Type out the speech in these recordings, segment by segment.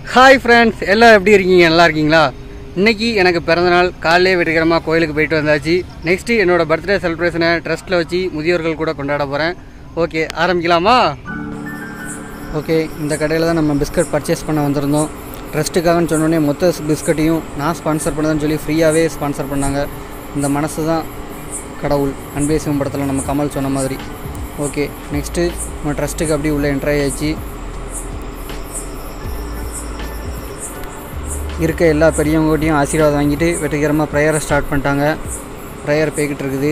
hi friends எல்லாம் எப்படி இருக்கீங்க நல்லா இருக்கீங்களா இன்னைக்கு எனக்கு பிறந்தநாள் காலையிலே வெற்றிகரமாக கோயிலுக்கு போயிட்டு வந்தாச்சு நெக்ஸ்ட்டு என்னோட பர்த்டே செலிப்ரேஷனை ட்ரஸ்ட்டில் வச்சு முதியோர்கள் கூட கொண்டாட போகிறேன் ஓகே ஆரம்பிக்கலாமா ஓகே இந்த கடையில் தான் நம்ம பிஸ்கட் பர்ச்சேஸ் பண்ண வந்திருந்தோம் ட்ரஸ்ட்டுக்காகன்னு சொன்னோடனே மொத்த பிஸ்கட்டையும் நான் ஸ்பான்சர் பண்ணதுன்னு சொல்லி ஃப்ரீயாகவே ஸ்பான்சர் பண்ணாங்க இந்த மனசு தான் கடவுள் அன்பே சிவம் படத்தில் நம்ம கமல் சொன்ன மாதிரி ஓகே நெக்ஸ்ட்டு நம்ம ட்ரஸ்ட்டுக்கு அப்படியே உள்ளே என்ட்ரி ஆயாச்சு இருக்க எல்லா பெரியவங்ககிட்டையும் ஆசீர்வாதம் வாங்கிட்டு வெற்றிகரமாக ப்ரேயரை ஸ்டார்ட் பண்ணிட்டாங்க ப்ரேயர் போய்கிட்டு இருக்குது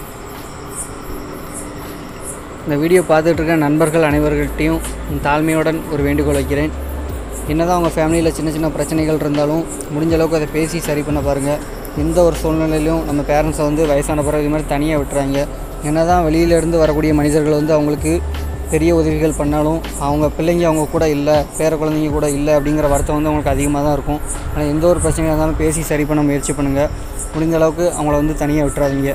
இந்த வீடியோ பார்த்துட்டு இருக்க நண்பர்கள் அனைவர்கள்ட்டையும் தாழ்மையுடன் ஒரு வேண்டுகோள் வைக்கிறேன் என்னதான் அவங்க ஃபேமிலியில் சின்ன சின்ன பிரச்சனைகள் இருந்தாலும் முடிஞ்ச அளவுக்கு அதை பேசி சரி பண்ண பாருங்கள் எந்த ஒரு சூழ்நிலையிலும் நம்ம பேரண்ட்ஸை வந்து வயசான பிறகு இது மாதிரி தனியாக விட்டுறாங்க என்னதான் வெளியிலேருந்து வரக்கூடிய மனிதர்கள் வந்து அவங்களுக்கு பெரிய உதவிகள் பண்ணாலும் அவங்க பிள்ளைங்க அவங்க கூட இல்லை பேர குழந்தைங்க கூட இல்லை அப்படிங்கிற வருத்தம் வந்து அவங்களுக்கு அதிகமாக தான் இருக்கும் ஆனால் எந்த ஒரு பிரச்சனையாக இருந்தாலும் பேசி சரி பண்ண முயற்சி பண்ணுங்கள் முடிஞ்ச அளவுக்கு அவங்கள வந்து தனியாக விட்டுறாதீங்க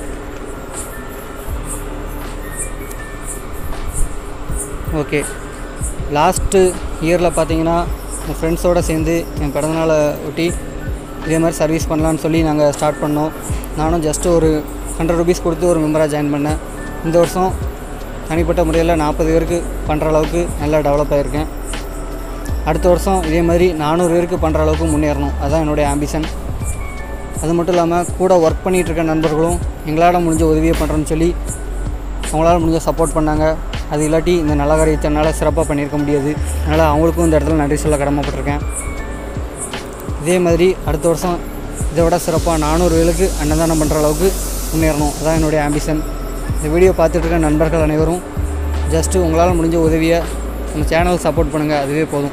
ஓகே லாஸ்ட்டு இயரில் பார்த்தீங்கன்னா என் ஃப்ரெண்ட்ஸோடு சேர்ந்து என் பிறந்தநாளை ஒட்டி இதே மாதிரி சர்வீஸ் பண்ணலான்னு சொல்லி நாங்கள் ஸ்டார்ட் பண்ணோம் நானும் ஜஸ்ட்டு ஒரு ஹண்ட்ரட் ருபீஸ் கொடுத்து ஒரு மெம்பராக ஜாயின் பண்ணேன் இந்த வருஷம் தனிப்பட்ட முறையில் நாற்பது பேருக்கு பண்ணுற அளவுக்கு நல்லா டெவலப் ஆகியிருக்கேன் அடுத்த வருஷம் இதே மாதிரி நானூறு பேருக்கு பண்ணுற அளவுக்கு முன்னேறணும் அதுதான் என்னுடைய ஆம்பிஷன் அது மட்டும் இல்லாமல் கூட ஒர்க் பண்ணிகிட்டு இருக்க நண்பர்களும் எங்களால் முடிஞ்ச உதவியை பண்ணுறோன்னு சொல்லி அவங்களால முடிஞ்ச சப்போர்ட் பண்ணாங்க அது இல்லாட்டி இந்த நல்ல காரியத்தை என்னால் சிறப்பாக பண்ணியிருக்க முடியாது அதனால் அவங்களுக்கும் இந்த இடத்துல நன்றி சொல்ல கடமைப்பட்டிருக்கேன் இதே மாதிரி அடுத்த வருஷம் இதை விட சிறப்பாக நானூறு வேலுக்கு அன்னதானம் பண்ணுற அளவுக்கு முன்னேறணும் அதான் என்னுடைய ஆம்பிஷன் இந்த வீடியோ பார்த்துட்டு இருக்க நண்பர்கள் அனைவரும் ஜஸ்ட்டு உங்களால் முடிஞ்ச உதவியை நம்ம சேனலுக்கு சப்போர்ட் பண்ணுங்கள் அதுவே போதும்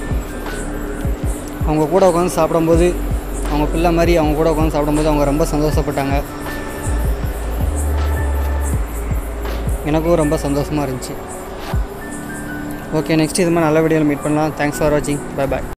அவங்க கூட உட்காந்து சாப்பிடும்போது அவங்க பிள்ளை மாதிரி அவங்க கூட உட்காந்து சாப்பிடும்போது அவங்க ரொம்ப சந்தோஷப்பட்டாங்க எனக்கும் ரொம்ப சந்தோஷமாக இருந்துச்சு ஓகே நெக்ஸ்ட் இது மாதிரி நல்ல வீடியோவில் மீட் பண்ணலாம் தேங்க்ஸ் ஃபார் வாட்சிங் பை பாய்